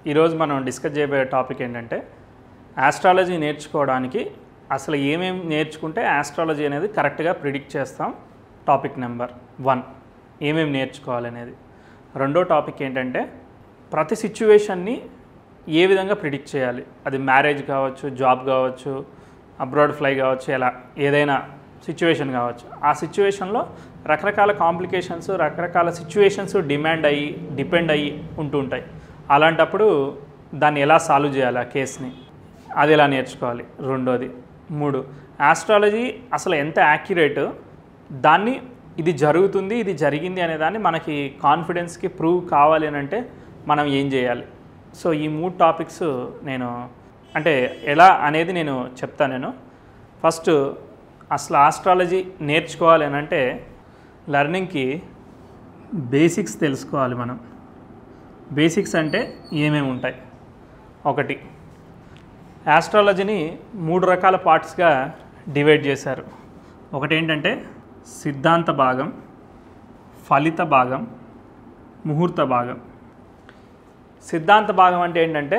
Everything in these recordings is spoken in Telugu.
ఈరోజు మనం డిస్కస్ చేయబోయే టాపిక్ ఏంటంటే ఆస్ట్రాలజీ నేర్చుకోవడానికి అసలు ఏమేమి నేర్చుకుంటే ఆస్ట్రాలజీ అనేది కరెక్ట్గా ప్రిడిక్ట్ చేస్తాం టాపిక్ నెంబర్ వన్ ఏమేమి నేర్చుకోవాలనేది రెండో టాపిక్ ఏంటంటే ప్రతి సిచ్యువేషన్ని ఏ విధంగా ప్రిడిక్ట్ చేయాలి అది మ్యారేజ్ కావచ్చు జాబ్ కావచ్చు అబ్రాడ్ ఫ్లై కావచ్చు ఎలా ఏదైనా సిచ్యువేషన్ కావచ్చు ఆ సిచ్యువేషన్లో రకరకాల కాంప్లికేషన్స్ రకరకాల సిచ్యువేషన్స్ డిమాండ్ అయ్యి డిపెండ్ అయ్యి ఉంటుంటాయి అలాంటప్పుడు దాన్ని ఎలా సాల్వ్ చేయాలి ఆ కేస్ని అది ఎలా నేర్చుకోవాలి రెండోది మూడు ఆస్ట్రాలజీ అసలు ఎంత యాక్యురేట్ దాన్ని ఇది జరుగుతుంది ఇది జరిగింది అనే దాన్ని మనకి కాన్ఫిడెన్స్కి ప్రూవ్ కావాలి అని అంటే మనం ఏం చేయాలి సో ఈ మూడు టాపిక్స్ నేను అంటే ఎలా అనేది నేను చెప్తాను నేను ఫస్ట్ అసలు ఆస్ట్రాలజీ నేర్చుకోవాలి అని అంటే లెర్నింగ్కి బేసిక్స్ తెలుసుకోవాలి మనం బేసిక్స్ అంటే ఏమేమి ఉంటాయి ఒకటి ఆస్ట్రాలజీని మూడు రకాల పార్ట్స్గా డివైడ్ చేశారు ఒకటి ఏంటంటే సిద్ధాంత భాగం ఫలిత భాగం ముహూర్త భాగం సిద్ధాంత భాగం అంటే ఏంటంటే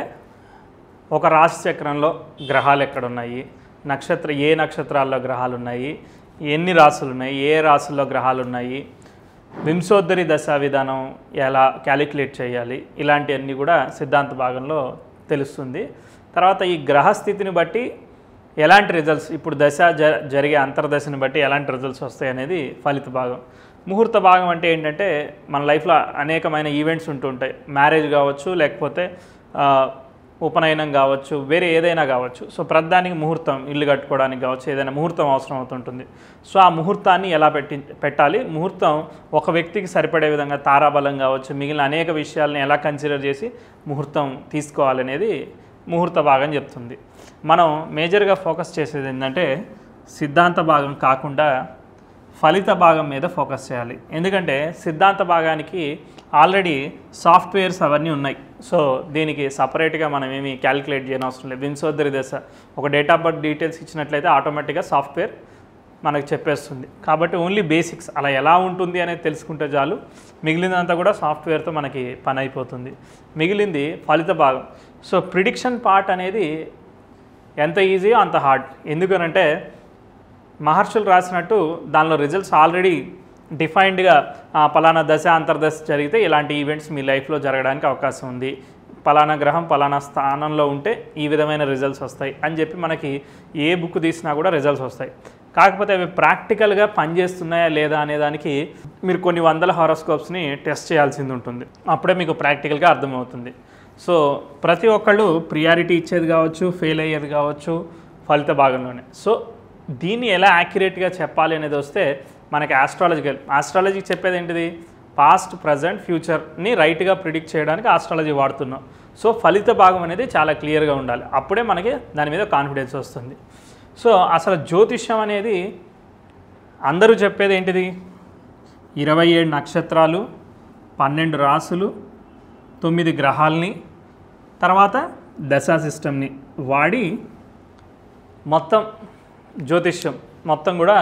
ఒక రాశి చక్రంలో గ్రహాలు ఎక్కడున్నాయి నక్షత్ర ఏ నక్షత్రాల్లో గ్రహాలు ఉన్నాయి ఎన్ని రాసులు ఉన్నాయి ఏ రాసుల్లో గ్రహాలు ఉన్నాయి వింశోద్ధరి దశా విధానం ఎలా క్యాలిక్యులేట్ చేయాలి ఇలాంటివన్నీ కూడా సిద్ధాంత భాగంలో తెలుస్తుంది తర్వాత ఈ గ్రహస్థితిని బట్టి ఎలాంటి రిజల్ట్స్ ఇప్పుడు దశ జ జరిగే అంతర్దశని బట్టి ఎలాంటి రిజల్ట్స్ వస్తాయి అనేది ఫలిత భాగం ముహూర్త భాగం అంటే ఏంటంటే మన లైఫ్లో అనేకమైన ఈవెంట్స్ ఉంటుంటాయి మ్యారేజ్ కావచ్చు లేకపోతే ఆ, ఉపనయనం కావచ్చు వేరే ఏదైనా కావచ్చు సో ప్రతిదానికి ముహూర్తం ఇల్లు కట్టుకోవడానికి కావచ్చు ఏదైనా ముహూర్తం అవసరం అవుతుంటుంది సో ఆ ముహూర్తాన్ని ఎలా పెట్టి పెట్టాలి ముహూర్తం ఒక వ్యక్తికి సరిపడే విధంగా తారాబలం కావచ్చు మిగిలిన అనేక విషయాలను ఎలా కన్సిడర్ చేసి ముహూర్తం తీసుకోవాలనేది ముహూర్త భాగం చెప్తుంది మనం మేజర్గా ఫోకస్ చేసేది ఏంటంటే సిద్ధాంత భాగం కాకుండా ఫలిత భాగం మీద ఫోకస్ చేయాలి ఎందుకంటే సిద్ధాంత భాగానికి ఆల్రెడీ సాఫ్ట్వేర్స్ అవన్నీ ఉన్నాయి సో దీనికి సపరేట్గా మనం ఏమి క్యాలిక్యులేట్ చేయని అవసరం లేదు వింశోద్దరి దశ ఒక డేట్ ఆఫ్ బర్త్ డీటెయిల్స్ ఇచ్చినట్లయితే ఆటోమేటిక్గా సాఫ్ట్వేర్ మనకు చెప్పేస్తుంది కాబట్టి ఓన్లీ బేసిక్స్ అలా ఎలా ఉంటుంది అనేది తెలుసుకుంటే చాలు మిగిలినంతా కూడా సాఫ్ట్వేర్తో మనకి పని అయిపోతుంది మిగిలింది ఫలిత భాగం సో ప్రిడిక్షన్ పార్ట్ అనేది ఎంత ఈజీయో అంత హార్డ్ ఎందుకనంటే మహర్షులు రాసినట్టు దానిలో రిజల్ట్స్ ఆల్రెడీ డిఫైన్డ్గా పలానా దశ అంతర్దశ జరిగితే ఇలాంటి ఈవెంట్స్ మీ లైఫ్లో జరగడానికి అవకాశం ఉంది పలానా గ్రహం పలానా స్థానంలో ఉంటే ఈ విధమైన రిజల్ట్స్ వస్తాయి అని చెప్పి మనకి ఏ బుక్ తీసినా కూడా రిజల్ట్స్ వస్తాయి కాకపోతే అవి ప్రాక్టికల్గా పనిచేస్తున్నాయా లేదా అనే దానికి మీరు కొన్ని వందల హారోస్కోప్స్ని టెస్ట్ చేయాల్సింది ఉంటుంది అప్పుడే మీకు ప్రాక్టికల్గా అర్థమవుతుంది సో ప్రతి ఒక్కళ్ళు ప్రియారిటీ ఇచ్చేది కావచ్చు ఫెయిల్ అయ్యేది కావచ్చు ఫలిత భాగంలోనే సో దీన్ని ఎలా యాక్యురేట్గా చెప్పాలి అనేది వస్తే మనకి ఆస్ట్రాలజికల్ ఆస్ట్రాలజీ చెప్పేది ఏంటిది పాస్ట్ ప్రజెంట్ ఫ్యూచర్ని రైట్గా ప్రిడిక్ట్ చేయడానికి ఆస్ట్రాలజీ వాడుతున్నాం సో ఫలిత భాగం అనేది చాలా క్లియర్గా ఉండాలి అప్పుడే మనకి దాని మీద కాన్ఫిడెన్స్ వస్తుంది సో అసలు జ్యోతిష్యం అనేది అందరూ చెప్పేది ఏంటిది ఇరవై ఏడు నక్షత్రాలు పన్నెండు రాసులు తొమ్మిది గ్రహాల్ని తర్వాత దశా సిస్టమ్ని వాడి మొత్తం జ్యోతిష్యం మొత్తం కూడా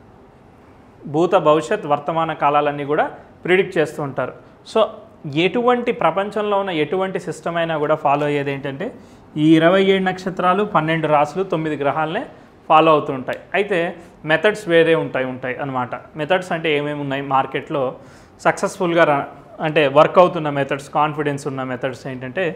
భూత భవిష్యత్ వర్తమాన కాలాలన్నీ కూడా ప్రిడిక్ట్ చేస్తూ ఉంటారు సో ఎటువంటి ప్రపంచంలో ఉన్న ఎటువంటి సిస్టమ్ అయినా కూడా ఫాలో అయ్యేది ఏంటంటే ఈ ఇరవై ఏడు నక్షత్రాలు పన్నెండు రాసులు తొమ్మిది గ్రహాలనే ఫాలో అవుతుంటాయి అయితే మెథడ్స్ వేరే ఉంటాయి ఉంటాయి అన్నమాట మెథడ్స్ అంటే ఏమేమి ఉన్నాయి మార్కెట్లో సక్సెస్ఫుల్గా ర అంటే వర్క్ అవుతున్న మెథడ్స్ కాన్ఫిడెన్స్ ఉన్న మెథడ్స్ ఏంటంటే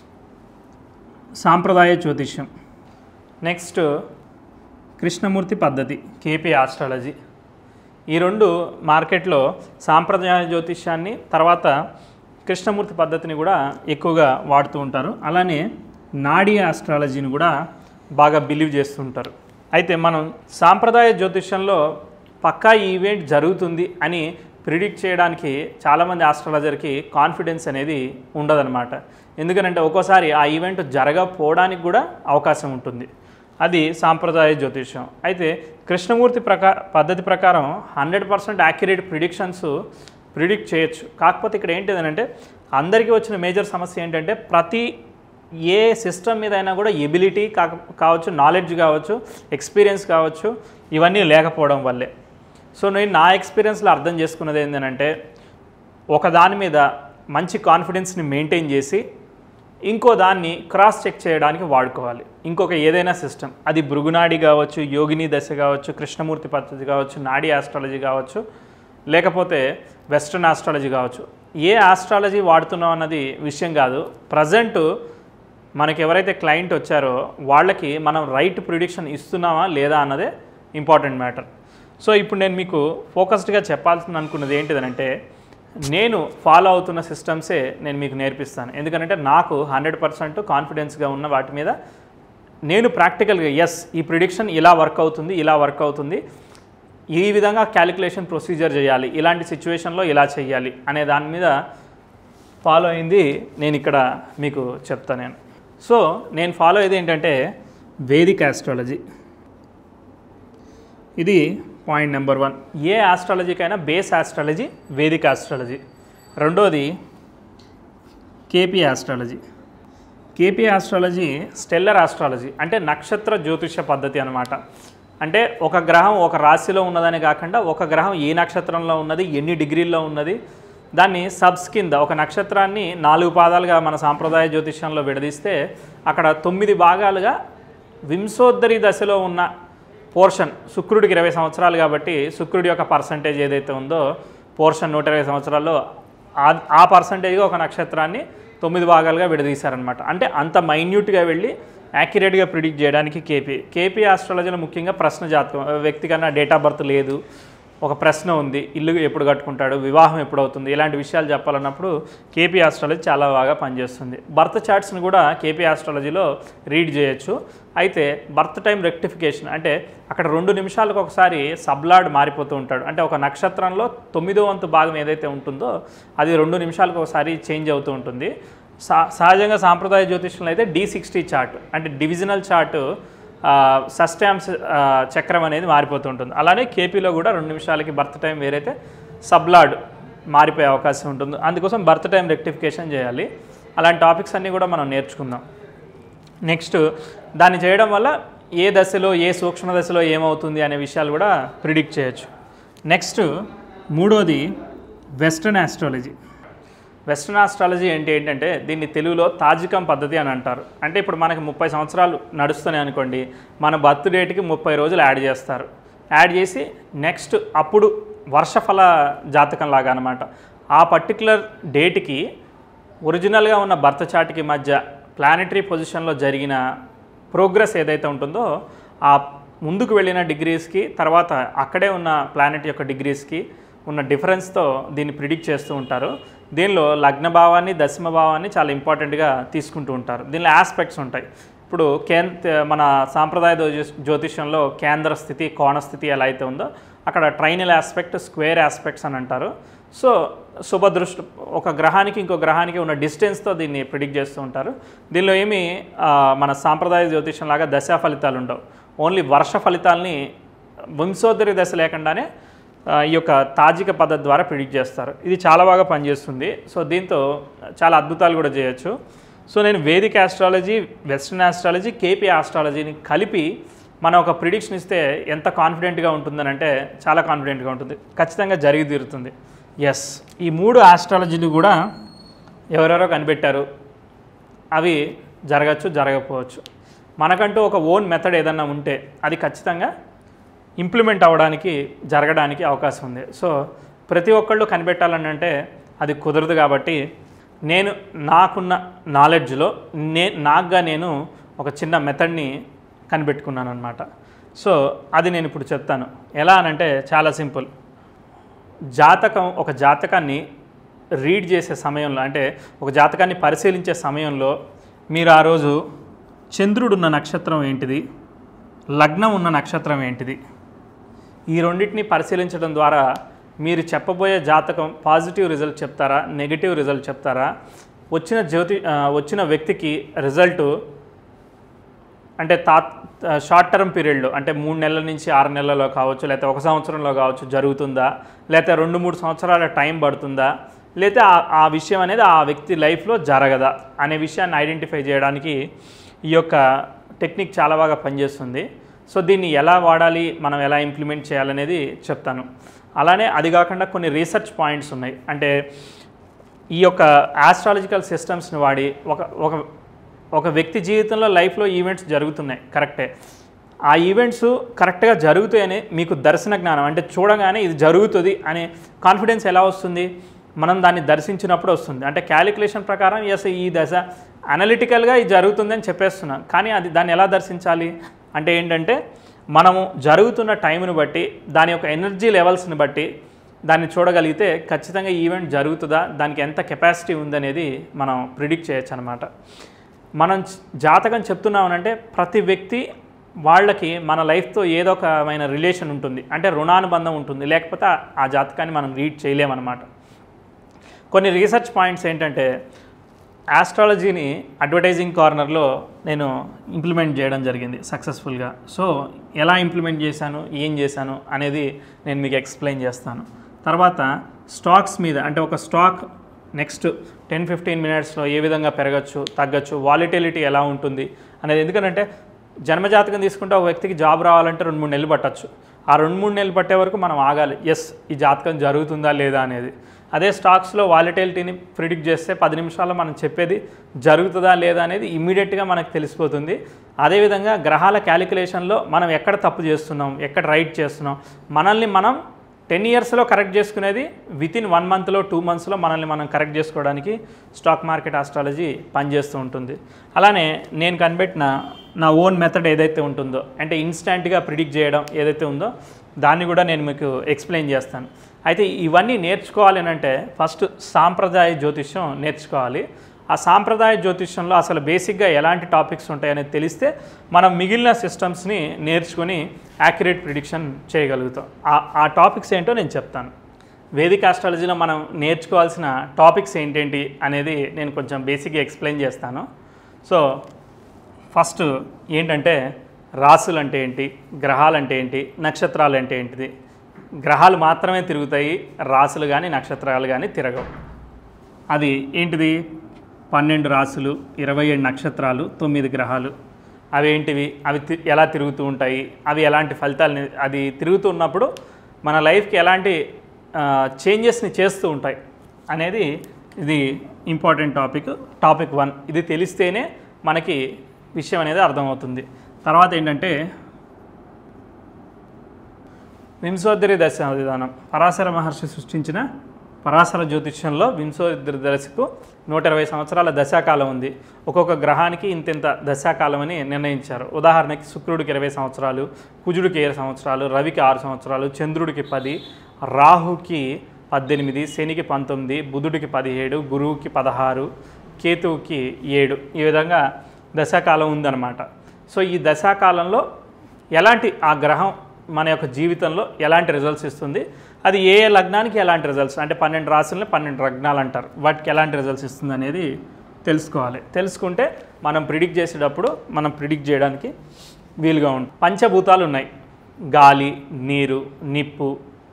సాంప్రదాయ జ్యోతిష్యం నెక్స్ట్ కృష్ణమూర్తి పద్ధతి కేపీ ఆస్ట్రాలజీ ఈ రెండు మార్కెట్లో సాంప్రదాయ జ్యోతిష్యాన్ని తర్వాత కృష్ణమూర్తి పద్ధతిని కూడా ఎక్కువగా వాడుతూ ఉంటారు అలానే నాడీ ఆస్ట్రాలజీని కూడా బాగా బిలీవ్ చేస్తుంటారు అయితే మనం సాంప్రదాయ జ్యోతిష్యంలో పక్కా ఈ ఈవెంట్ జరుగుతుంది అని ప్రిడిక్ట్ చేయడానికి చాలామంది ఆస్ట్రాలజర్కి కాన్ఫిడెన్స్ అనేది ఉండదన్నమాట ఎందుకనంటే ఒక్కోసారి ఆ ఈవెంట్ జరగకపోవడానికి కూడా అవకాశం ఉంటుంది అది సాంప్రదాయ జ్యోతిష్యం అయితే కృష్ణమూర్తి ప్రకా పద్ధతి ప్రకారం hundred percent accurate predictions predict చేయొచ్చు కాకపోతే ఇక్కడ ఏంటిదనంటే అందరికీ వచ్చిన మేజర్ సమస్య ఏంటంటే ప్రతి ఏ సిస్టమ్ మీద అయినా కూడా ఎబిలిటీ కాక కావచ్చు నాలెడ్జ్ కావచ్చు ఎక్స్పీరియన్స్ కావచ్చు ఇవన్నీ లేకపోవడం వల్లే సో నేను నా ఎక్స్పీరియన్స్లో అర్థం చేసుకున్నది ఏంటంటే ఒక దాని మీద మంచి కాన్ఫిడెన్స్ని మెయింటైన్ చేసి ఇంకో దాన్ని క్రాస్ చెక్ చేయడానికి వాడుకోవాలి ఇంకొక ఏదైనా సిస్టమ్ అది భృగునాడి కావచ్చు యోగిని దశ కావచ్చు కృష్ణమూర్తి పద్ధతి కావచ్చు నాడీ ఆస్ట్రాలజీ కావచ్చు లేకపోతే వెస్ట్రన్ ఆస్ట్రాలజీ కావచ్చు ఏ ఆస్ట్రాలజీ వాడుతున్నాం అన్నది విషయం కాదు ప్రజెంట్ మనకి ఎవరైతే క్లయింట్ వచ్చారో వాళ్ళకి మనం రైట్ ప్రిడిక్షన్ ఇస్తున్నామా లేదా అన్నదే ఇంపార్టెంట్ మ్యాటర్ సో ఇప్పుడు నేను మీకు ఫోకస్డ్గా చెప్పాల్సింది అనుకున్నది ఏంటిదనంటే నేను ఫాలో అవుతున్న సిస్టమ్సే నేను మీకు నేర్పిస్తాను ఎందుకంటే నాకు హండ్రెడ్ పర్సెంట్ కాన్ఫిడెన్స్గా ఉన్న వాటి మీద నేను ప్రాక్టికల్గా ఎస్ ఈ ప్రిడిక్షన్ ఇలా వర్క్ అవుతుంది ఇలా వర్క్ అవుతుంది ఈ విధంగా క్యాలిక్యులేషన్ ప్రొసీజర్ చేయాలి ఇలాంటి సిచ్యువేషన్లో ఇలా చేయాలి అనే దాని మీద ఫాలో అయింది నేను ఇక్కడ మీకు చెప్తాను నేను సో నేను ఫాలో అయ్యేది ఏంటంటే వేదిక్ ఆస్ట్రాలజీ ఇది పాయింట్ నెంబర్ వన్ ఏ ఆస్ట్రాలజీకైనా బేస్ ఆస్ట్రాలజీ వేదిక్ ఆస్ట్రాలజీ రెండోది KP astrology KP astrology stellar astrology అంటే నక్షత్ర జ్యోతిష పద్ధతి అనమాట అంటే ఒక గ్రహం ఒక రాశిలో ఉన్నదని కాకుండా ఒక గ్రహం ఏ నక్షత్రంలో ఉన్నది ఎన్ని డిగ్రీల్లో ఉన్నది దాన్ని సబ్స్ కింద ఒక నక్షత్రాన్ని నాలుగు పాదాలుగా మన సాంప్రదాయ జ్యోతిష్యంలో విడదీస్తే అక్కడ తొమ్మిది భాగాలుగా వింశోద్దరి దశలో ఉన్న పోర్షన్ శుక్రుడికి ఇరవై సంవత్సరాలు కాబట్టి శుక్రుడి యొక్క పర్సంటేజ్ ఏదైతే ఉందో పోర్షన్ నూట ఇరవై సంవత్సరాల్లో ఆ ఆ పర్సంటేజ్గా ఒక నక్షత్రాన్ని తొమ్మిది భాగాలుగా విడదీశారనమాట అంటే అంత మైన్యూట్గా వెళ్ళి యాక్యురేట్గా ప్రిడిక్ట్ చేయడానికి కేపీ కేపీ ఆస్ట్రాలజీలో ముఖ్యంగా ప్రశ్న జాతకం వ్యక్తి కన్నా డేట్ ఆఫ్ బర్త్ లేదు ఒక ప్రశ్న ఉంది ఇల్లు ఎప్పుడు కట్టుకుంటాడు వివాహం ఎప్పుడు అవుతుంది ఇలాంటి విషయాలు చెప్పాలన్నప్పుడు కేపీ ఆస్ట్రాలజీ చాలా బాగా పనిచేస్తుంది బర్త్ చార్ట్స్ని కూడా కేపీ ఆస్ట్రాలజీలో రీడ్ చేయొచ్చు అయితే బర్త్ టైం రెక్టిఫికేషన్ అంటే అక్కడ రెండు నిమిషాలకు ఒకసారి సబ్లాడ్ మారిపోతూ ఉంటాడు అంటే ఒక నక్షత్రంలో తొమ్మిదో వంతు భాగం ఏదైతే ఉంటుందో అది రెండు నిమిషాలకు ఒకసారి చేంజ్ అవుతూ ఉంటుంది సా సహజంగా సాంప్రదాయ జ్యోతిష్యంలో అయితే డి సిక్స్టీ చార్ట్ అంటే డివిజనల్ చార్ట్ సస్టామ్స్ చక్రం అనేది మారిపోతూ ఉంటుంది అలానే కేపీలో కూడా రెండు నిమిషాలకి బర్త్ టైం వేరైతే సబ్లాడ్ మారిపోయే అవకాశం ఉంటుంది అందుకోసం బర్త్ టైం రెక్టిఫికేషన్ చేయాలి అలాంటి టాపిక్స్ అన్నీ కూడా మనం నేర్చుకుందాం నెక్స్ట్ దాన్ని చేయడం వల్ల ఏ దశలో ఏ సూక్ష్మ దశలో ఏమవుతుంది అనే విషయాలు కూడా ప్రిడిక్ట్ చేయొచ్చు నెక్స్ట్ మూడోది వెస్ట్రన్ ఆస్ట్రాలజీ వెస్ట్రన్ ఆస్ట్రాలజీ అంటే ఏంటంటే దీన్ని తెలుగులో తాజికం పద్ధతి అని అంటారు అంటే ఇప్పుడు మనకి ముప్పై సంవత్సరాలు నడుస్తున్నాయి అనుకోండి మన బర్త్ డేట్కి ముప్పై రోజులు యాడ్ చేస్తారు యాడ్ చేసి నెక్స్ట్ అప్పుడు వర్షఫల జాతకం లాగా అనమాట ఆ పర్టికులర్ డేట్కి ఒరిజినల్గా ఉన్న బర్త్ చార్ట్కి మధ్య ప్లానటరీ పొజిషన్లో జరిగిన ప్రోగ్రెస్ ఏదైతే ఉంటుందో ఆ ముందుకు వెళ్ళిన డిగ్రీస్కి తర్వాత అక్కడే ఉన్న ప్లానెట్ యొక్క డిగ్రీస్కి ఉన్న డిఫరెన్స్తో దీన్ని ప్రిడిక్ట్ చేస్తూ ఉంటారు దీనిలో లగ్న భావాన్ని దశమ భావాన్ని చాలా ఇంపార్టెంట్గా తీసుకుంటూ ఉంటారు దీనిలో ఆస్పెక్ట్స్ ఉంటాయి ఇప్పుడు కేన్ మన సాంప్రదాయ జ్యోతిష్- జ్యోతిష్యంలో కేంద్ర స్థితి కోణ స్థితి ఎలా అయితే ఉందో అక్కడ ట్రైనల్ ఆస్పెక్ట్ స్క్వేర్ ఆస్పెక్ట్స్ అని అంటారు సో శుభదృష్టి ఒక గ్రహానికి ఇంకో గ్రహానికి ఉన్న డిస్టెన్స్తో దీన్ని ప్రిడిక్ట్ చేస్తూ ఉంటారు దీనిలో ఏమి ఆ, మన సాంప్రదాయ జ్యోతిష్యం లాగా దశా ఫలితాలు ఉండవు ఓన్లీ వర్ష ఫలితాల్ని వంశోద్ధరి దశ లేకుండానే ఆ, ఈ యొక్క తాజిక పద్ధతి ద్వారా ప్రిడిక్ట్ చేస్తారు ఇది చాలా బాగా పనిచేస్తుంది సో దీంతో చాలా అద్భుతాలు కూడా చేయొచ్చు సో నేను Vedic astrology western astrology KP ఆస్ట్రాలజీని కలిపి మనం ఒక ప్రిడిక్షన్ ఇస్తే ఎంత కాన్ఫిడెంట్గా ఉంటుందని అంటే చాలా కాన్ఫిడెంట్గా ఉంటుంది ఖచ్చితంగా జరిగి తీరుతుంది ఎస్ ఈ మూడు ఆస్ట్రాలజీలు కూడా ఎవరెవరో కనిపెట్టారు అవి జరగచ్చు జరగకపోవచ్చు మనకంటూ ఒక ఓన్ మెథడ్ ఏదన్నా ఉంటే అది ఖచ్చితంగా ఇంప్లిమెంట్ అవ్వడానికి జరగడానికి అవకాశం ఉంది సో ప్రతి ఒక్కళ్ళు కనిపెట్టాలని అంటే అది కుదరదు కాబట్టి నేను నాకున్న నాలెడ్జ్లో నే నాకుగా నేను ఒక చిన్న మెథడ్ని కనిపెట్టుకున్నాను అనమాట సో అది నేను ఇప్పుడు చెప్తాను ఎలా అనంటే చాలా సింపుల్ జాతకం ఒక జాతకాన్ని రీడ్ చేసే సమయంలో అంటే ఒక జాతకాన్ని పరిశీలించే సమయంలో మీరు ఆ రోజు చంద్రుడు ఉన్న నక్షత్రం ఏంటిది లగ్నం ఉన్న నక్షత్రం ఏంటిది ఈ రెండింటిని పరిశీలించడం ద్వారా మీరు చెప్పబోయే జాతకం పాజిటివ్ రిజల్ట్ చెప్తారా నెగిటివ్ రిజల్ట్ చెప్తారా వచ్చిన జ్యోతి ఆ, వచ్చిన వ్యక్తికి రిజల్ట్ అంటే తా షార్ట్ టర్మ్ పీరియడ్లో అంటే మూడు నెలల నుంచి ఆరు నెలల్లో కావచ్చు లేకపోతే ఒక సంవత్సరంలో కావచ్చు జరుగుతుందా లేకపోతే రెండు మూడు సంవత్సరాల టైం పడుతుందా లేకపోతే ఆ ఆ విషయం అనేది ఆ వ్యక్తి లైఫ్లో జరగదా అనే విషయాన్ని ఐడెంటిఫై చేయడానికి ఈ యొక్క టెక్నిక్ చాలా బాగా పనిచేస్తుంది సో దీన్ని ఎలా వాడాలి మనం ఎలా ఇంప్లిమెంట్ చేయాలనేది చెప్తాను అలానే అది కాకుండా కొన్ని రీసెర్చ్ పాయింట్స్ ఉన్నాయి అంటే ఈ యొక్క ఆస్ట్రాలజికల్ సిస్టమ్స్ని వాడి ఒక ఒక ఒక వ్యక్తి జీవితంలో లైఫ్లో ఈవెంట్స్ జరుగుతున్నాయి కరెక్టే ఆ ఈవెంట్స్ కరెక్ట్గా జరుగుతాయని మీకు దర్శన జ్ఞానం అంటే చూడగానే ఇది జరుగుతుంది అనే కాన్ఫిడెన్స్ ఎలా వస్తుంది మనం దాన్ని దర్శించినప్పుడు వస్తుంది అంటే క్యాలిక్యులేషన్ ప్రకారం ఎస్ ఈ దశ అనలిటికల్గా ఇది జరుగుతుందని చెప్పేస్తున్నాం కానీ అది దాన్ని ఎలా దర్శించాలి అంటే ఏంటంటే మనము జరుగుతున్న టైంని బట్టి దాని యొక్క ఎనర్జీ లెవెల్స్ని బట్టి దాన్ని చూడగలిగితే ఖచ్చితంగా ఈవెంట్ జరుగుతుందా దానికి ఎంత కెపాసిటీ ఉందనేది మనం ప్రిడిక్ట్ చేయొచ్చు అనమాట మనం చ- జాతకం చెప్తున్నామనంటే ప్రతి వ్యక్తి వాళ్ళకి మన లైఫ్తో ఏదో ఒకమైన రిలేషన్ ఉంటుంది అంటే రుణానుబంధం ఉంటుంది లేకపోతే ఆ- ఆ జాతకాన్ని మనం రీడ్ చేయలేమన్నమాట కొన్ని రీసెర్చ్ పాయింట్స్ ఏంటంటే ఆస్ట్రాలజీని అడ్వర్టైజింగ్ కార్నర్లో నేను ఇంప్లిమెంట్ చేయడం జరిగింది సక్సెస్ఫుల్గా సో ఎలా ఇంప్లిమెంట్ చేశాను ఏం చేశాను అనేది నేను మీకు ఎక్స్ప్లెయిన్ చేస్తాను తర్వాత స్టాక్స్ మీద అంటే ఒక స్టాక్ నెక్స్ట్ టెన్ ఫిఫ్టీన్ మినిట్స్లో ఏ విధంగా పెరగచ్చు తగ్గచ్చు వాలిటిలిటీ ఎలా ఉంటుంది అనేది ఎందుకంటే జన్మజాతకం తీసుకుంటే ఒక వ్యక్తికి జాబ్ రావాలంటే రెండు మూడు నెలలు పట్టచ్చు ఆ రెండు మూడు నెలలు పట్టే వరకు మనం ఆగాలి ఎస్ ఈ జాతకం జరుగుతుందా లేదా అనేది అదే స్టాక్స్లో వాలిటిలిటీని ప్రిడిక్ట్ చేస్తే పది నిమిషాల్లో మనం చెప్పేది జరుగుతుందా లేదా అనేది ఇమ్మీడియట్గా మనకు తెలిసిపోతుంది అదేవిధంగా గ్రహాల క్యాలిక్యులేషన్లో మనం ఎక్కడ తప్పు చేస్తున్నాం ఎక్కడ రైట్ చేస్తున్నాం మనల్ని మనం టెన్ ఇయర్స్లో కరెక్ట్ చేసుకునేది విత్ ఇన్ వన్ మంత్లో టూ మంత్స్లో మనల్ని మనం కరెక్ట్ చేసుకోవడానికి స్టాక్ మార్కెట్ ఆస్ట్రాలజీ పనిచేస్తూ ఉంటుంది అలానే నేను కనిపెట్టిన నా ఓన్ మెథడ్ ఏదైతే ఉంటుందో అంటే ఇన్స్టెంట్గా ప్రిడిక్ట్ చేయడం ఏదైతే ఉందో దాన్ని కూడా నేను మీకు ఎక్స్ప్లెయిన్ చేస్తాను అయితే ఇవన్నీ నేర్చుకోవాలి అని అంటే ఫస్ట్ సాంప్రదాయ జ్యోతిష్యం నేర్చుకోవాలి ఆ సాంప్రదాయ జ్యోతిష్యంలో అసలు బేసిక్గా ఎలాంటి టాపిక్స్ ఉంటాయనేది తెలిస్తే మనం మిగిలిన సిస్టమ్స్ని నేర్చుకొని యాక్యురేట్ ప్రిడిక్షన్ చేయగలుగుతాం ఆ ఆ టాపిక్స్ ఏంటో నేను చెప్తాను వేదిక ఆస్ట్రాలజీలో మనం నేర్చుకోవాల్సిన టాపిక్స్ ఏంటేంటి అనేది నేను కొంచెం బేసిక్గా ఎక్స్ప్లెయిన్ చేస్తాను సో ఫస్ట్ ఏంటంటే రాసులు అంటే ఏంటి గ్రహాలు అంటే ఏంటి నక్షత్రాలు అంటే ఏంటిది గ్రహాలు మాత్రమే తిరుగుతాయి రాసులు కానీ నక్షత్రాలు కానీ తిరగవు అది ఏంటిది పన్నెండు రాసులు ఇరవై ఏడు నక్షత్రాలు తొమ్మిది గ్రహాలు అవి ఏంటివి అవి తి- ఎలా తిరుగుతూ ఉంటాయి అవి ఎలాంటి ఫలితాలని అది తిరుగుతూ ఉన్నప్పుడు మన లైఫ్కి ఎలాంటి చేంజెస్ని చేస్తూ ఉంటాయి అనేది ఇది ఇంపార్టెంట్ టాపిక్ టాపిక్ వన్ ఇది తెలిస్తేనే మనకి విషయం అనేది అర్థమవుతుంది తర్వాత ఏంటంటే వింశోద్దరి దశ విధానం పరాశర మహర్షి సృష్టించిన పరాశర జ్యోతిష్యంలో వింశోద్దరి దశకు నూట ఇరవై సంవత్సరాల దశాకాలం ఉంది ఒక్కొక్క గ్రహానికి ఇంతింత దశాకాలం అని నిర్ణయించారు ఉదాహరణకి శుక్రుడికి ఇరవై సంవత్సరాలు కుజుడికి ఏడు సంవత్సరాలు రవికి ఆరు సంవత్సరాలు చంద్రుడికి పది రాహుకి పద్దెనిమిది శనికి పంతొమ్మిది బుధుడికి పదిహేడు గురువుకి పదహారు కేతువుకి ఏడు ఈ విధంగా దశాకాలం ఉందన్నమాట సో ఈ దశాకాలంలో ఎలాంటి ఆ గ్రహం మన యొక్క జీవితంలో ఎలాంటి రిజల్ట్స్ ఇస్తుంది అది ఏ ఏ లగ్నానికి ఎలాంటి రిజల్ట్స్ అంటే పన్నెండు రాశులని పన్నెండు లగ్నాలు అంటారు వాటికి ఎలాంటి రిజల్ట్స్ ఇస్తుంది అనేది తెలుసుకోవాలి తెలుసుకుంటే మనం ప్రిడిక్ట్ చేసేటప్పుడు మనం ప్రిడిక్ట్ చేయడానికి వీలుగా ఉంటుంది పంచభూతాలు ఉన్నాయి గాలి నీరు నిప్పు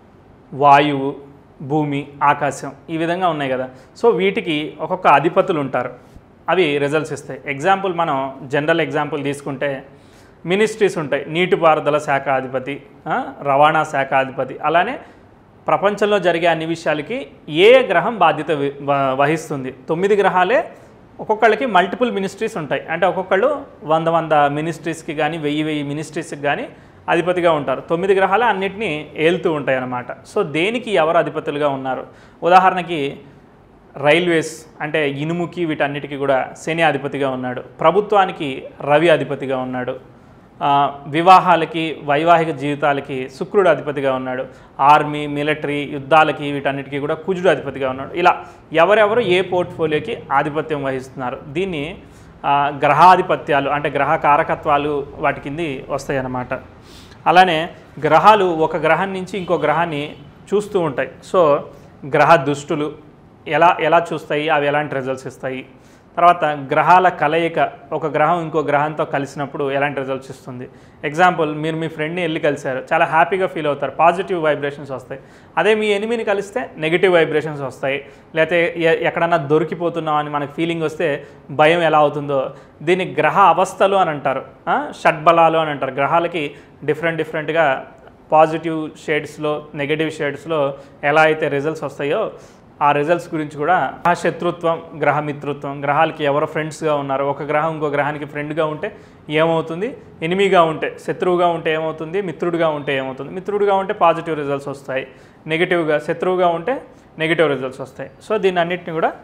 వాయువు భూమి ఆకాశం ఈ విధంగా ఉన్నాయి కదా సో వీటికి ఒక్కొక్క అధిపతులు ఉంటారు అవి రిజల్ట్స్ ఇస్తాయి ఎగ్జాంపుల్ మనం జనరల్ ఎగ్జాంపుల్ తీసుకుంటే మినిస్ట్రీస్ ఉంటాయి నీటిపారుదల శాఖ అధిపతి ఆ, రవాణా శాఖ అధిపతి అలానే ప్రపంచంలో జరిగే అన్ని విషయాలకి ఏ గ్రహం బాధ్యత వి- వ- వహిస్తుంది తొమ్మిది గ్రహాలే ఒక్కొక్కళ్ళకి మల్టిపుల్ మినిస్ట్రీస్ ఉంటాయి అంటే ఒక్కొక్కళ్ళు వంద వంద మినిస్ట్రీస్కి కానీ వెయ్యి వెయ్యి మినిస్ట్రీస్కి కానీ అధిపతిగా ఉంటారు తొమ్మిది గ్రహాలు అన్నిటినీ ఏలుతూ ఉంటాయి అన్నమాట సో దేనికి ఎవరు అధిపతులుగా ఉన్నారు ఉదాహరణకి రైల్వేస్ అంటే ఇనుముకి వీటన్నిటికీ కూడా శని అధిపతిగా ఉన్నాడు ప్రభుత్వానికి రవి అధిపతిగా ఉన్నాడు ఆ, వివాహాలకి వైవాహిక జీవితాలకి శుక్రుడు అధిపతిగా ఉన్నాడు ఆర్మీ మిలిటరీ యుద్ధాలకి వీటన్నిటికీ కూడా కుజుడు అధిపతిగా ఉన్నాడు ఇలా ఎవరెవరు ఏ పోర్ట్ఫోలియోకి ఆధిపత్యం వహిస్తున్నారు దీన్ని ఆ, గ్రహాధిపత్యాలు అంటే గ్రహ కారకత్వాలు వాటి కింది వస్తాయి అన్నమాట అలానే గ్రహాలు ఒక గ్రహం నుంచి ఇంకో గ్రహాన్ని చూస్తూ ఉంటాయి సో గ్రహ దుష్టులు ఎలా ఎలా చూస్తాయి అవి ఎలాంటి రిజల్ట్స్ ఇస్తాయి తర్వాత గ్రహాల కలయిక ఒక గ్రహం ఇంకో గ్రహంతో కలిసినప్పుడు ఎలాంటి రిజల్ట్స్ ఇస్తుంది ఎగ్జాంపుల్ మీరు మీ ఫ్రెండ్ని వెళ్ళి కలిశారు చాలా హ్యాపీగా ఫీల్ అవుతారు పాజిటివ్ వైబ్రేషన్స్ వస్తాయి అదే మీ ఎనిమిని కలిస్తే నెగిటివ్ వైబ్రేషన్స్ వస్తాయి లేకపోతే ఎ- ఎక్కడన్నా దొరికిపోతున్నాం అని మనకు ఫీలింగ్ వస్తే భయం ఎలా అవుతుందో దీన్ని గ్రహ అవస్థలు అని అంటారు ఆ, షడ్బలాలు అని అంటారు గ్రహాలకి డిఫరెంట్ డిఫరెంట్గా పాజిటివ్ షేడ్స్లో నెగటివ్ షేడ్స్లో ఎలా అయితే రిజల్ట్స్ వస్తాయో ఆ రిజల్ట్స్ గురించి కూడా ఆ శత్రుత్వం గ్రహ మిత్రుత్వం గ్రహాలకి ఎవరు ఫ్రెండ్స్గా ఉన్నారు ఒక గ్రహం ఇంకో గ్రహానికి ఫ్రెండ్గా ఉంటే ఏమవుతుంది ఎనిమిగా ఉంటే శత్రువుగా ఉంటే ఏమవుతుంది మిత్రుడిగా ఉంటే ఏమవుతుంది మిత్రుడిగా ఉంటే పాజిటివ్ రిజల్ట్స్ వస్తాయి నెగిటివ్గా శత్రువుగా ఉంటే నెగిటివ్ రిజల్ట్స్ వస్తాయి సో దీన్ని అన్నిటిని కూడా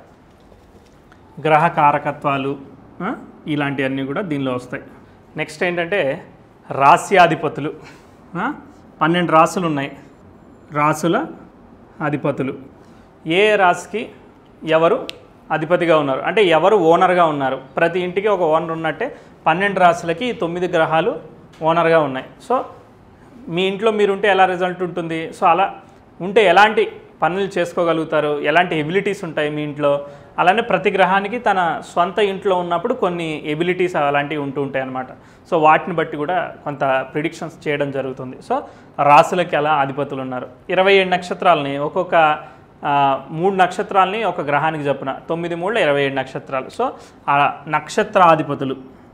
గ్రహ కారకత్వాలు ఆ, ఇలాంటివన్నీ కూడా దీనిలో వస్తాయి నెక్స్ట్ ఏంటంటే రాస్యాధిపతులు ఆ, పన్నెండు రాసులు ఉన్నాయి రాసుల అధిపతులు ఏ రాశికి ఎవరు అధిపతిగా ఉన్నారు అంటే ఎవరు ఓనర్గా ఉన్నారు ప్రతి ఇంటికి ఒక ఓనర్ ఉన్నట్టే పన్నెండు రాశులకి ఈ తొమ్మిది గ్రహాలు ఓనర్గా ఉన్నాయి సో మీ ఇంట్లో మీరుంటే ఎలా రిజల్ట్ ఉంటుంది సో అలా ఉంటే ఎలాంటి పనులు చేసుకోగలుగుతారు ఎలాంటి ఎబిలిటీస్ ఉంటాయి మీ ఇంట్లో అలానే ప్రతి గ్రహానికి తన సొంత ఇంట్లో ఉన్నప్పుడు కొన్ని ఎబిలిటీస్ అలాంటివి ఉంటూ ఉంటాయి అన్నమాట సో వాటిని బట్టి కూడా కొంత ప్రిడిక్షన్స్ చేయడం జరుగుతుంది సో రాసులకి అలా అధిపతులు ఉన్నారు ఇరవై ఏడు నక్షత్రాలని ఒక్కొక్క ఆ, మూడు నక్షత్రాలని ఒక గ్రహానికి చెప్పిన తొమ్మిది మూడు ఇరవై ఏడు నక్షత్రాలు సో ఆ నక్షత్రాధిపతులు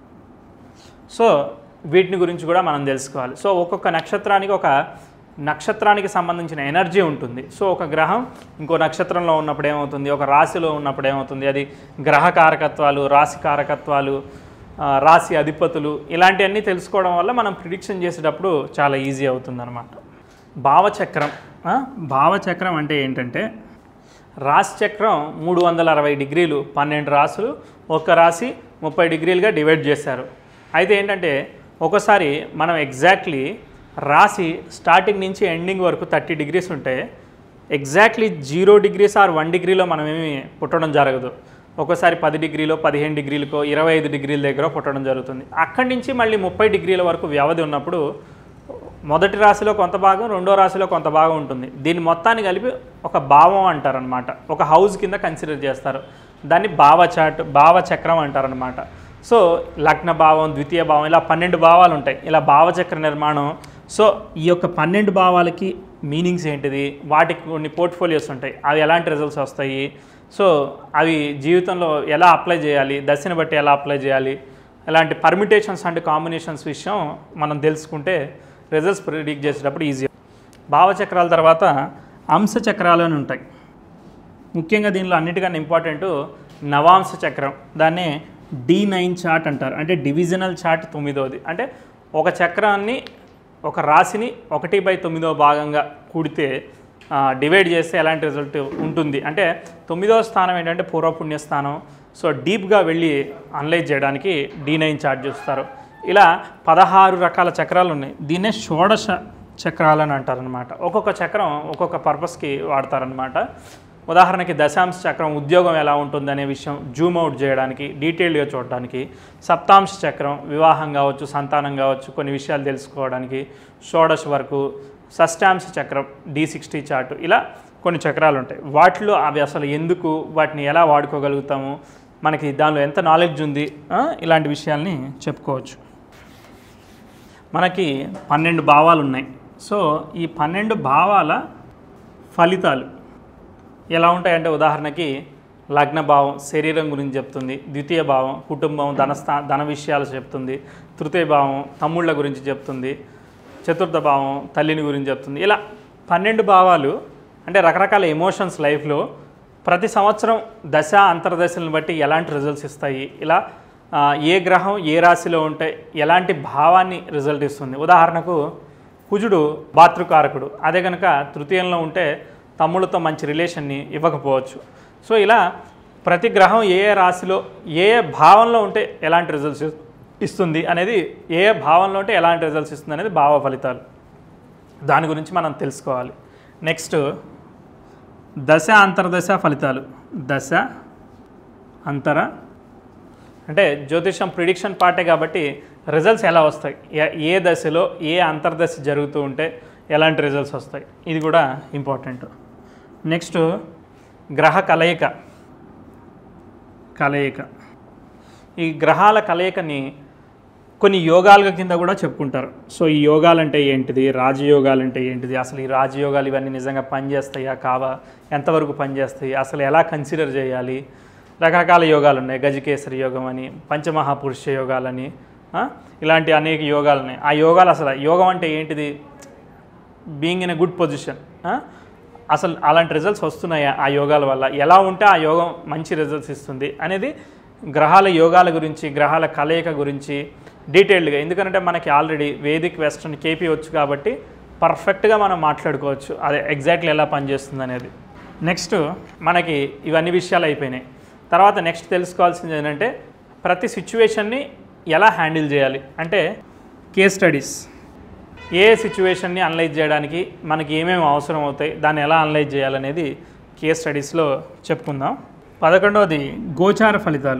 సో వీటిని గురించి కూడా మనం తెలుసుకోవాలి సో ఒక్కొక్క నక్షత్రానికి ఒక నక్షత్రానికి సంబంధించిన ఎనర్జీ ఉంటుంది సో ఒక గ్రహం ఇంకో నక్షత్రంలో ఉన్నప్పుడు ఏమవుతుంది ఒక రాశిలో ఉన్నప్పుడు ఏమవుతుంది అది గ్రహ కారకత్వాలు రాశి కారకత్వాలు ఆ, రాశి అధిపతులు ఇలాంటివన్నీ తెలుసుకోవడం వల్ల మనం ప్రిడిక్షన్ చేసేటప్పుడు చాలా ఈజీ అవుతుంది అనమాట భావచక్రం ఆ, భావచక్రం అంటే ఏంటంటే రాశి చక్రం మూడు వందల అరవై డిగ్రీలు పన్నెండు రాసులు ఒక్క రాశి ముప్పై డిగ్రీలుగా డివైడ్ చేశారు అయితే ఏంటంటే ఒకసారి మనం ఎగ్జాక్ట్లీ రాశి స్టార్టింగ్ నుంచి ఎండింగ్ వరకు థర్టీ డిగ్రీస్ ఉంటే exactly zero degrees or one డిగ్రీలో మనం ఏమి పుట్టడం జరగదు ఒకసారి పది డిగ్రీలో పదిహేను డిగ్రీలకో ఇరవై ఐదు డిగ్రీల దగ్గర పుట్టడం జరుగుతుంది అక్కడి నుంచి మళ్ళీ ముప్పై డిగ్రీల వరకు వ్యవధి ఉన్నప్పుడు మొదటి రాశిలో కొంత భాగం రెండో రాశిలో కొంత భాగం ఉంటుంది దీన్ని మొత్తాన్ని కలిపి ఒక భావం అంటారనమాట ఒక హౌస్ కింద కన్సిడర్ చేస్తారు దాన్ని భావ చాట్ భావ చక్రం అంటారనమాట సో లగ్న భావం ద్వితీయ భావం ఇలా పన్నెండు భావాలు ఉంటాయి ఇలా భావచక్ర నిర్మాణం సో ఈ యొక్క పన్నెండు భావాలకి మీనింగ్స్ ఏంటిది వాటికి కొన్ని పోర్ట్ఫోలియోస్ ఉంటాయి అవి ఎలాంటి రిజల్ట్స్ వస్తాయి సో అవి జీవితంలో ఎలా అప్లై చేయాలి దశని బట్టి ఎలా అప్లై చేయాలి ఇలాంటి పర్మిటేషన్స్ అండ్ కాంబినేషన్స్ విషయం మనం తెలుసుకుంటే రిజల్ట్స్ ప్రిడిక్ట్ చేసేటప్పుడు ఈజీ భావచక్రాల తర్వాత అంశ చక్రాలు అని ఉంటాయి ముఖ్యంగా దీనిలో అన్నిటికన్నా ఇంపార్టెంట్ నవాంశ చక్రం దాన్నే డి నైన్ చార్ట్ అంటారు అంటే డివిజనల్ చార్ట్ తొమ్మిదవది అంటే ఒక చక్రాన్ని ఒక రాశిని ఒకటి బై తొమ్మిదవ భాగంగా కూడితే డివైడ్ చేస్తే ఎలాంటి రిజల్ట్ ఉంటుంది అంటే తొమ్మిదవ స్థానం ఏంటంటే పూర్వపుణ్య స్థానం సో డీప్గా వెళ్ళి అనలైజ్ చేయడానికి డి నైన్ చార్ట్ చూస్తారు ఇలా పదహారు రకాల చక్రాలు ఉన్నాయి దీన్నే షోడశ చక్రాలు అని అంటారనమాట ఒక్కొక్క చక్రం ఒక్కొక్క పర్పస్కి వాడతారనమాట ఉదాహరణకి దశాంశ చక్రం ఉద్యోగం ఎలా ఉంటుంది అనే విషయం జూమ్ అవుట్ చేయడానికి డీటెయిల్గా చూడడానికి సప్తాంశ చక్రం వివాహం కావచ్చు సంతానం కావచ్చు కొన్ని విషయాలు తెలుసుకోవడానికి షోడశ వరకు షష్టాంశ చక్రం డి సిక్స్టీ చార్ట్ ఇలా కొన్ని చక్రాలు ఉంటాయి వాటిలో అవి అసలు ఎందుకు వాటిని ఎలా వాడుకోగలుగుతాము మనకి దానిలో ఎంత నాలెడ్జ్ ఉంది ఆ, ఇలాంటి విషయాల్ని చెప్పుకోవచ్చు మనకి పన్నెండు భావాలు ఉన్నాయి సో ఈ పన్నెండు భావాల ఫలితాలు ఎలా ఉంటాయంటే ఉదాహరణకి లగ్న భావం శరీరం గురించి చెప్తుంది ద్వితీయ భావం కుటుంబం ధనస్థా ధన విషయాలు చెప్తుంది తృతీయ భావం తమ్ముళ్ళ గురించి చెప్తుంది చతుర్థ భావం తల్లిని గురించి చెప్తుంది ఇలా పన్నెండు భావాలు అంటే రకరకాల ఎమోషన్స్ లైఫ్లో ప్రతి సంవత్సరం దశ అంతర్దశలను బట్టి ఎలాంటి రిజల్ట్స్ ఇస్తాయి ఇలా ఆ, ఏ గ్రహం ఏ రాశిలో ఉంటే ఎలాంటి భావాన్ని రిజల్ట్ ఇస్తుంది ఉదాహరణకు కుజుడు భాతృకారకుడు అదే కనుక తృతీయంలో ఉంటే తమ్ముళ్ళతో మంచి రిలేషన్ని ఇవ్వకపోవచ్చు సో ఇలా ప్రతి గ్రహం ఏ ఏ రాశిలో ఏ ఏ భావంలో ఉంటే ఎలాంటి రిజల్ట్స్ ఇస్తుంది అనేది ఏ ఏ భావంలో ఉంటే ఎలాంటి రిజల్ట్స్ ఇస్తుంది అనేది భావ ఫలితాలు దాని గురించి మనం తెలుసుకోవాలి నెక్స్ట్ దశ అంతర్దశ ఫలితాలు దశ అంతర అంటే జ్యోతిషం ప్రిడిక్షన్ పార్టే కాబట్టి రిజల్ట్స్ ఎలా వస్తాయి ఏ- ఏ దశలో ఏ అంతర్దశ జరుగుతూ ఉంటే ఎలాంటి రిజల్ట్స్ వస్తాయి ఇది కూడా ఇంపార్టెంట్ నెక్స్ట్ గ్రహ కలయిక కలయిక ఈ గ్రహాల కలయికని కొన్ని యోగాల కింద కూడా చెప్పుకుంటారు సో ఈ యోగాలు అంటే ఏంటిది రాజయోగాలు అంటే ఏంటిది అసలు ఈ రాజయోగాలు ఇవన్నీ నిజంగా పనిచేస్తాయా కావా ఎంతవరకు పనిచేస్తాయి అసలు ఎలా కన్సిడర్ చేయాలి రకరకాల యోగాలు ఉన్నాయి గజకేసరి యోగం అని పంచమహాపురుష యోగాలని ఆ, ఇలాంటి అనేక యోగాలు ఉన్నాయి ఆ యోగాలు అసలు యోగం అంటే ఏంటిది being in a good position అసలు అలాంటి రిజల్ట్స్ వస్తున్నాయా ఆ యోగాల వల్ల ఎలా ఉంటే ఆ యోగం మంచి రిజల్ట్స్ ఇస్తుంది అనేది గ్రహాల యోగాల గురించి గ్రహాల కలయిక గురించి డీటెయిల్డ్గా ఎందుకంటే మనకి ఆల్రెడీ వేదిక్ వెస్ట్రన్ కేపీ వచ్చు కాబట్టి పర్ఫెక్ట్గా మనం మాట్లాడుకోవచ్చు అదే ఎగ్జాక్ట్లీ ఎలా పనిచేస్తుంది అనేది నెక్స్ట్ మనకి ఇవన్నీ విషయాలు అయిపోయినాయి తర్వాత నెక్స్ట్ తెలుసుకోవాల్సింది ఏంటంటే ప్రతి సిచ్యువేషన్ని ఎలా హ్యాండిల్ చేయాలి అంటే కేస్ స్టడీస్ ఏ సిచ్యువేషన్ని అనలైజ్ చేయడానికి మనకి ఏమేమి అవసరం అవుతాయి దాన్ని ఎలా అనలైజ్ చేయాలనేది కేస్ స్టడీస్లో చెప్పుకుందాం పదకొండవది గోచార ఫలితాలు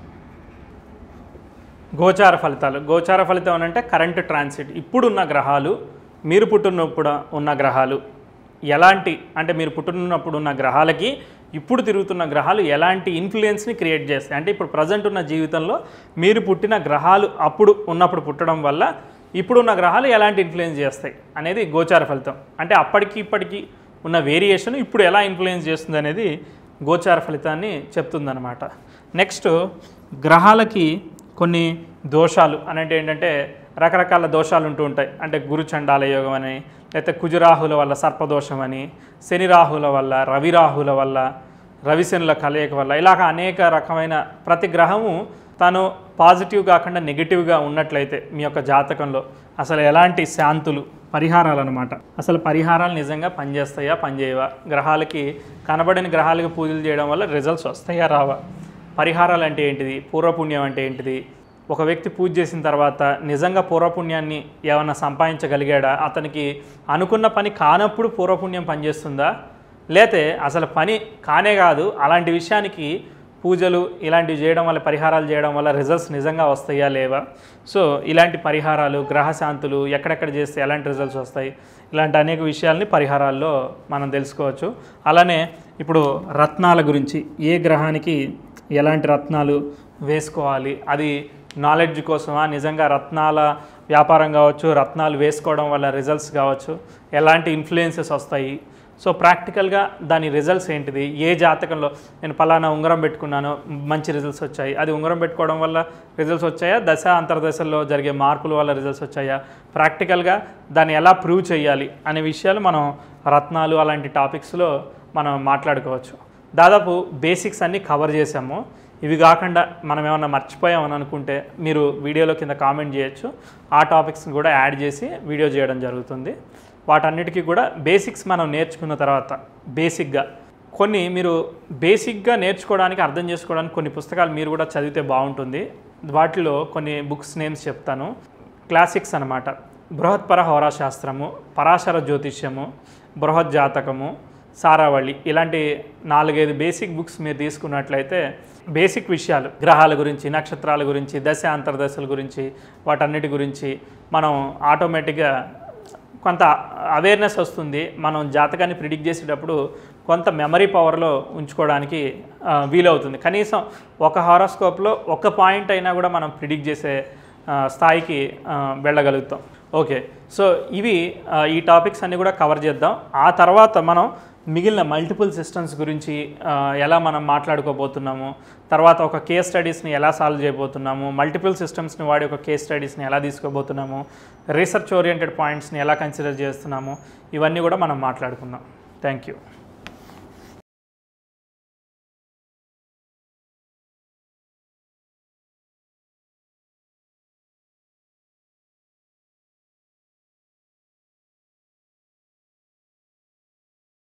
గోచార ఫలితాలు గోచార ఫలితం అని అంటే కరెంట్ ట్రాన్సిట్ ఇప్పుడున్న గ్రహాలు మీరు పుట్టినప్పుడు ఉన్న గ్రహాలు ఎలాంటి అంటే మీరు పుట్టినప్పుడు ఉన్న గ్రహాలకి ఇప్పుడు తిరుగుతున్న గ్రహాలు ఎలాంటి ఇన్ఫ్లుయెన్స్ని క్రియేట్ చేస్తాయి అంటే ఇప్పుడు ప్రజెంట్ ఉన్న జీవితంలో మీరు పుట్టిన గ్రహాలు అప్పుడు ఉన్నప్పుడు పుట్టడం వల్ల ఇప్పుడున్న గ్రహాలు ఎలాంటి ఇన్ఫ్లుయెన్స్ చేస్తాయి అనేది గోచార ఫలితం అంటే అప్పటికి ఇప్పటికి ఉన్న వేరియేషన్ ఇప్పుడు ఎలా ఇన్ఫ్లుయెన్స్ చేస్తుంది అనేది గోచార ఫలితాన్ని చెప్తుందన్నమాట నెక్స్ట్ గ్రహాలకి కొన్ని దోషాలు అని అంటే ఏంటంటే రకరకాల దోషాలు ఉంటూ ఉంటాయి అంటే గురు చండాల యోగం అని లేకపోతే కుజురాహుల వల్ల సర్పదోషం అని శని రాహుల వల్ల రవి రాహుల వల్ల రవిశనుల కలయిక వల్ల ఇలాగ అనేక రకమైన ప్రతి గ్రహము తను పాజిటివ్ కాకుండా నెగిటివ్గా ఉన్నట్లయితే మీ యొక్క జాతకంలో అసలు ఎలాంటి శాంతులు పరిహారాలు అనమాట అసలు పరిహారాలు నిజంగా పనిచేస్తాయా పనిచేయవా గ్రహాలకి కనబడని గ్రహాలకి పూజలు చేయడం వల్ల రిజల్ట్స్ వస్తాయా రావా పరిహారాలు అంటే ఏంటిది పూర్వపుణ్యం అంటే ఏంటిది ఒక వ్యక్తి పూజ చేసిన తర్వాత నిజంగా పూర్వపుణ్యాన్ని ఏమన్నా సంపాదించగలిగాడా అతనికి అనుకున్న పని కానప్పుడు పూర్వపుణ్యం పనిచేస్తుందా లేతే అసలు పని కానే కాదు అలాంటి విషయానికి పూజలు ఇలాంటివి చేయడం వల్ల పరిహారాలు చేయడం వల్ల రిజల్ట్స్ నిజంగా వస్తాయా లేవా సో ఇలాంటి పరిహారాలు గ్రహశాంతులు ఎక్కడెక్కడ చేస్తే ఎలాంటి రిజల్ట్స్ వస్తాయి ఇలాంటి అనేక విషయాల్ని పరిహారాల్లో మనం తెలుసుకోవచ్చు అలానే ఇప్పుడు రత్నాల గురించి ఏ గ్రహానికి ఎలాంటి రత్నాలు వేసుకోవాలి అది నాలెడ్జ్ కోసమా నిజంగా రత్నాల వ్యాపారం కావచ్చు రత్నాలు వేసుకోవడం వల్ల రిజల్ట్స్ కావచ్చు ఎలాంటి ఇన్ఫ్లుయెన్సెస్ వస్తాయి సో ప్రాక్టికల్గా దాని రిజల్ట్స్ ఏంటిది ఏ జాతకంలో నేను పలానా ఉంగరం పెట్టుకున్నాను మంచి రిజల్ట్స్ వచ్చాయి అది ఉంగరం పెట్టుకోవడం వల్ల రిజల్ట్స్ వచ్చాయా దశ అంతర్దశల్లో జరిగే మార్పుల వల్ల రిజల్ట్స్ వచ్చాయా ప్రాక్టికల్గా దాన్ని ఎలా ప్రూవ్ చేయాలి అనే విషయాలు మనం రత్నాలు అలాంటి టాపిక్స్లో మనం మాట్లాడుకోవచ్చు దాదాపు బేసిక్స్ అన్నీ కవర్ చేసాము ఇవి కాకుండా మనం ఏమన్నా మర్చిపోయామని అనుకుంటే మీరు వీడియోలో కింద కామెంట్ చేయొచ్చు ఆ టాపిక్స్ని కూడా యాడ్ చేసి వీడియో చేయడం జరుగుతుంది వాటన్నిటికీ కూడా బేసిక్స్ మనం నేర్చుకున్న తర్వాత బేసిక్గా కొన్ని మీరు బేసిక్గా నేర్చుకోవడానికి అర్థం చేసుకోవడానికి కొన్ని పుస్తకాలు మీరు కూడా చదివితే బాగుంటుంది వాటిలో కొన్ని బుక్స్ నేమ్స్ చెప్తాను క్లాసిక్స్ అనమాట బృహత్పర హోరాశాస్త్రము పరాశర జ్యోతిష్యము బృహత్ జాతకము సారావళి ఇలాంటి నాలుగైదు బేసిక్ బుక్స్ మీరు తీసుకున్నట్లయితే బేసిక్ విషయాలు గ్రహాల గురించి నక్షత్రాల గురించి దశ అంతర్దశల గురించి వాటన్నిటి గురించి మనం ఆటోమేటిక్గా కొంత అవేర్నెస్ వస్తుంది మనం జాతకాన్ని ప్రిడిక్ట్ చేసేటప్పుడు కొంత మెమరీ పవర్లో ఉంచుకోవడానికి ఆ, వీలవుతుంది కనీసం ఒక హారోస్కోప్లో ఒక పాయింట్ అయినా కూడా మనం ప్రిడిక్ట్ చేసే ఆ, స్థాయికి ఆ, వెళ్ళగలుగుతాం ఓకే సో ఇవి ఆ, ఈ టాపిక్స్ అన్నీ కూడా కవర్ చేద్దాం ఆ తర్వాత మనం మిగిలిన మల్టిపుల్ సిస్టమ్స్ గురించి ఆ, ఎలా మనం మాట్లాడుకోబోతున్నాము తర్వాత ఒక కేస్ స్టడీస్ని ఎలా సాల్వ్ చేయబోతున్నాము మల్టిపుల్ సిస్టమ్స్ని వాడి ఒక కేస్ స్టడీస్ని ఎలా తీసుకోబోతున్నాము రీసెర్చ్ ఓరియంటెడ్ పాయింట్స్ని ఎలా కన్సిడర్ చేస్తున్నాము ఇవన్నీ కూడా మనం మాట్లాడుకుందాం థ్యాంక్ యూ